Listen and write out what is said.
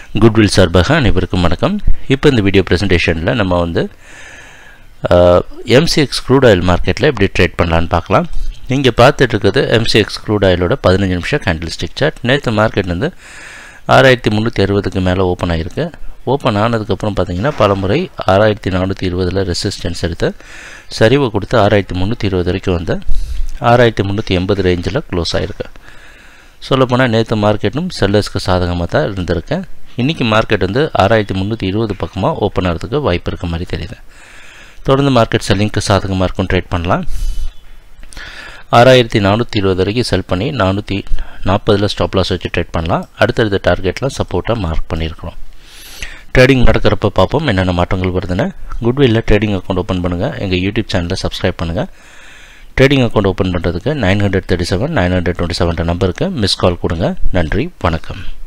goodwill சார்பாக அனைவருக்கும் வணக்கம் இப்போ இந்த வீடியோ ப்ரெசன்டேஷனில் நம்ம வந்து எம்சிஎக்ஸ் க்ரூட் ஆயில் மார்க்கெட்டில் எப்படி ட்ரேட் பண்ணலான்னு பார்க்கலாம் நீங்கள் பார்த்துட்டு இருக்கிறது எம்சிஎக்ஸ் க்ரூட் ஆயிலோட பதினஞ்சு நிமிஷம் கேண்டில் ஸ்டிக் சார்ட் நேற்று மார்க்கெட் வந்து ஆறாயிரத்தி முந்நூற்றி அறுபதுக்கு மேலே ஓப்பன் ஆகிருக்கு ஓப்பன் ஆனதுக்கப்புறம் பார்த்தீங்கன்னா பல முறை ஆறாயிரத்தி நானூற்றி இருபதில் ரெசிஸ்டன்ஸ் எடுத்து சரிவை கொடுத்து ஆறாயிரத்தி முந்நூற்றி இருபது வரைக்கும் வந்து ஆறாயிரத்தி முந்நூற்றி எண்பது ரேஞ்சில் க்ளோஸ் ஆகிருக்கு சொல்லப்போனால் நேற்று மார்க்கெட்டும் செல்லர்ஸ்க்கு சாதகமாக தான் இருந்திருக்கேன் இன்றைக்கி மார்க்கெட் வந்து ஆறாயிரத்தி முந்நூற்றி இருபது பக்கமாக ஓப்பன் ஆகிறதுக்கு வாய்ப்பு இருக்க மாதிரி தெரியுது தொடர்ந்து மார்க்கெட் செல்லிங்க்கு சாதகமாக இருக்கும் ட்ரேட் பண்ணலாம் ஆறாயிரத்தி நானூற்றி இருபது வரைக்கும் செல் பண்ணி நானூற்றி நாற்பதில் ஸ்டாப் லாஸ் வச்சு ட்ரேட் பண்ணலாம் அடுத்தடுத்த டார்கெட்லாம் சப்போர்ட்டாக மார்க் பண்ணியிருக்கிறோம் ட்ரேடிங் நடக்கிறப்ப பார்ப்போம் என்னென்ன மாற்றங்கள் வருதுன்னு குட்வில்ல ட்ரேடிங் அக்கௌண்ட் ஓப்பன் பண்ணுங்கள் எங்கள் யூடியூப் சேனலை சப்ஸ்கிரைப் பண்ணுங்கள் ட்ரேடிங் அக்கௌண்ட் ஓப்பன் பண்ணுறதுக்கு nine hundred thirty seven nine hundred twenty seven நம்பருக்கு மிஸ் கால் கொடுங்க நன்றி வணக்கம்